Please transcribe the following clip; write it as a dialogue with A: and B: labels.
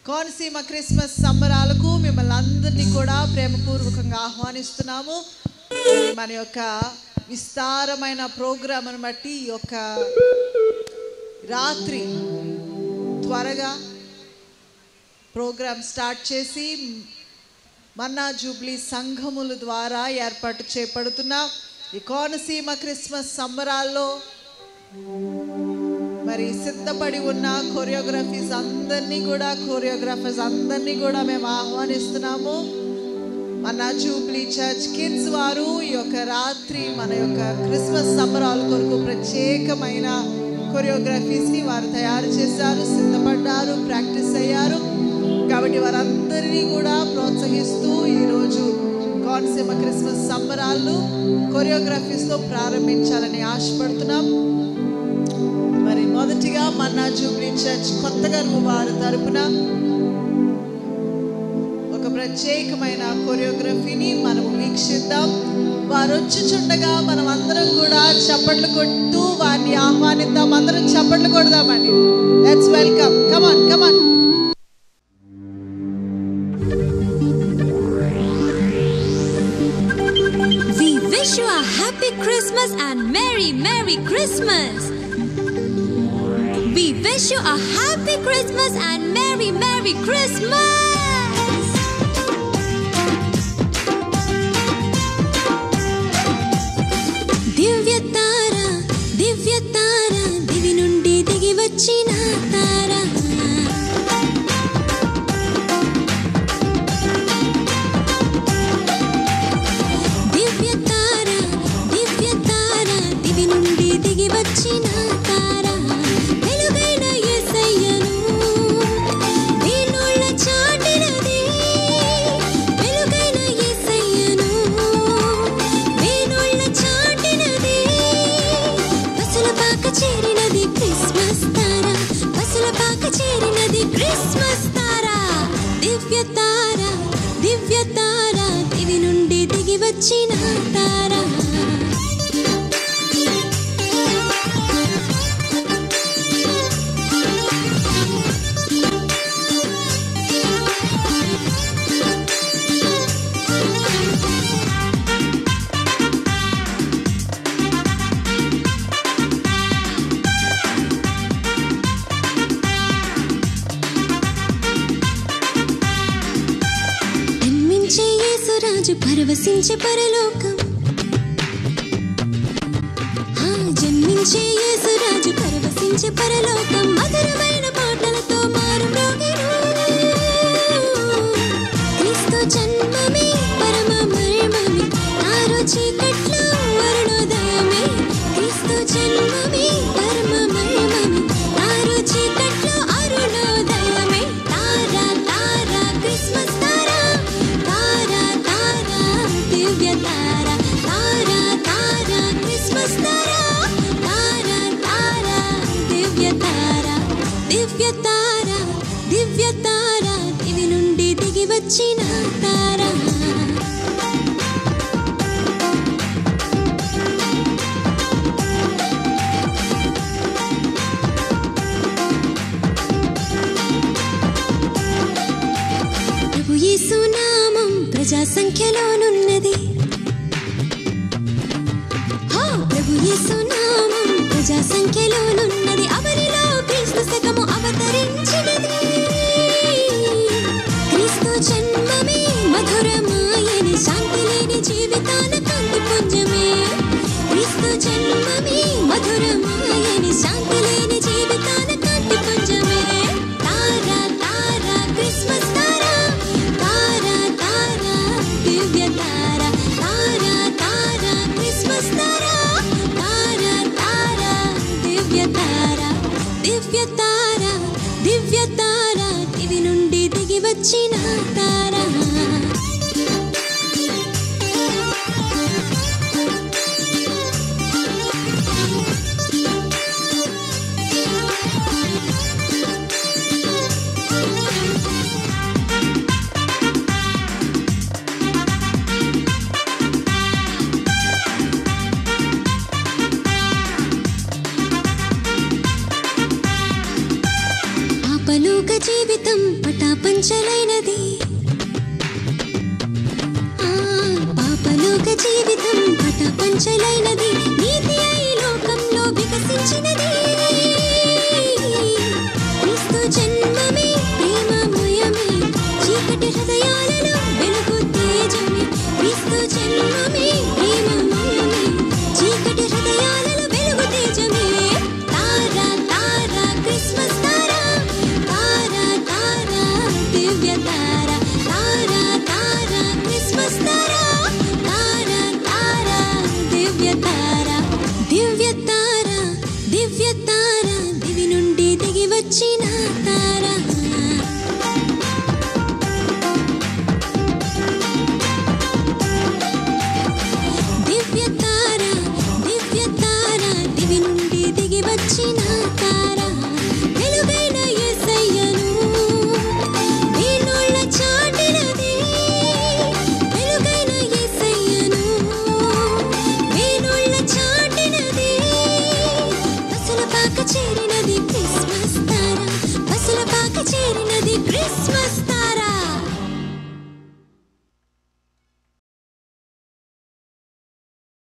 A: Konaseema Christmas సంబరాలకు మిమ్మల్ని అందరినీ కూడా ప్రేమపూర్వకంగా ఆహ్వానిస్తున్నాము మన యొక్క విస్తారమైన ప్రోగ్రామ్ను బట్టి ఈ యొక్క రాత్రి త్వరగా ప్రోగ్రామ్ స్టార్ట్ చేసి మన్నా జూబ్లీ సంఘముల ద్వారా ఏర్పాటు చేయబడుతున్న ఈ కోనసీమ క్రిస్మస్ సంబరాల్లో మరి సిద్ధపడి ఉన్న కొరియోగ్రఫీస్ అందరినీ కూడా కొరియోగ్రాఫర్స్ అందరినీ కూడా మేము ఆహ్వానిస్తున్నాము మన జూబ్లీ చర్చ్ కిడ్స్ వారు ఈ యొక్క రాత్రి మన యొక్క క్రిస్మస్ సంబరాల కొరకు ప్రత్యేకమైన కొరియోగ్రఫీస్ని వారు తయారు చేశారు సిద్ధపడ్డారు ప్రాక్టీస్ అయ్యారు కాబట్టి వారందరినీ కూడా ప్రోత్సహిస్తూ ఈరోజు కోనసీమ క్రిస్మస్ సంబరాలు కొరియోగ్రఫీస్తో ప్రారంభించాలని ఆశపడుతున్నాం మరి మొదటిగా మన్నా జూబ్లీ చర్చ్ కొత్తగా వారి తరపున ఒక ప్రత్యేకమైన కొరియోగ్రఫీని మనం వీక్షిద్దాం వారు వచ్చుచుండగా మనం అందరం కూడా చప్పట్లు కొడుతూ వారిని ఆహ్వానిద్దాం అందరం చప్పట్లు కొడదామండి let's welcome come on come on
B: We wish you a happy Christmas and Merry, Merry Christmas. We wish you a happy Christmas and Merry, Merry Christmas. దివ్య తార దివ్య తార దివి నుండి దిగి వచ్చిన తార దివ్య తార దివ్య తార దివి నుండి దిగి వచ్చిన తార వెలుగైన యేసయ్యను దీనుళ్ళ చాటినది వెలుగైన యేసయ్యను దీనుళ్ళ చాటినది బసుల పాక చేరినది క్రిస్మస్ తార బసుల పాక చేరినది క్రిస్మస్ తార దివ్య తార దివ్య తార దివి నుండి దిగి వచ్చిన తార జన్మించే యేసురాజు పరవశించే పరలోకం ఆ, జన్మించే యేసురాజు పరవశించే పరలోకం మధురమైన పాటలతో మారు మ్రోగెను. క్రీస్తు జన్మమే పరమ మర్మమే ఆరో చీకట్లో అరుణోదయమే క్రీస్తు జన్మమే పరమ మర్మమే ఆరో చీకట్లో అరుణోదయమే తారా తారా క్రిస్మస్ తారా తారా తారా దివ్య తారా తారా తారా క్రిస్మస్ తారా తారా తారా దివ్య తారా దివ్య తారా దివ్య తారా దివి నుండి దిగి వచ్చిన తారా ప్రభు యేసు నామం ప్రజా సంఖ్యలోనున్నది హా, ప్రభు యేసు నామం ప్రజా సంఖ్యలోనున్నది అవనిలో క్రీస్తు శకము అవతరించినది క్రీస్తు జన్మమే మధురమాయని శాంతి లేని జీవితాన కాంతి పుంజమే క్రీస్తు జన్మమే మధురమాయని శాంతి లేని జీవితాన కాంతి పుంజమే తారా తారా క్రిస్మస్ తారా తారా తారా దివ్య తారా తారా తారా క్రిస్మస్ తారా తారా తారా దివ్య తారా దివ్య తారా దివ్య తారా దివి నుండి దిగి వచ్చిన తారా జీవిత జీవితం పటాపంచలైనది ఆ, పాపలోక జీవితం పటాపంచలైనది నీతి అయి లోకంలో వికసించినది క్రీస్తు జన్మమే ప్రేమమయమే చీకటి హృదయాలలో వెలుగు తేజమే క్రీస్తు జన్మమే ప్రేమమయమే చీకటి హృదయాలలో వెలుగు తేజమే తారా తారా క్రిస్మస్ తారా తారా తారా దివ్య తారా తారా తారా క్రిస్మస్ తారా తారా తారా దివ్య తారా దివ్య తారా దివ్య తారా దివి నుండి దిగి వచ్చిన తారా దివ్య తార దివ్య తార దివి నుండి దిగి వచ్చిన తార వెలుగైన యేసయ్యను వీణుళ్ళ చాటినది వెలుగైన యేసయ్యను వీణుళ్ళ చాటినది అసలు పాక చేరి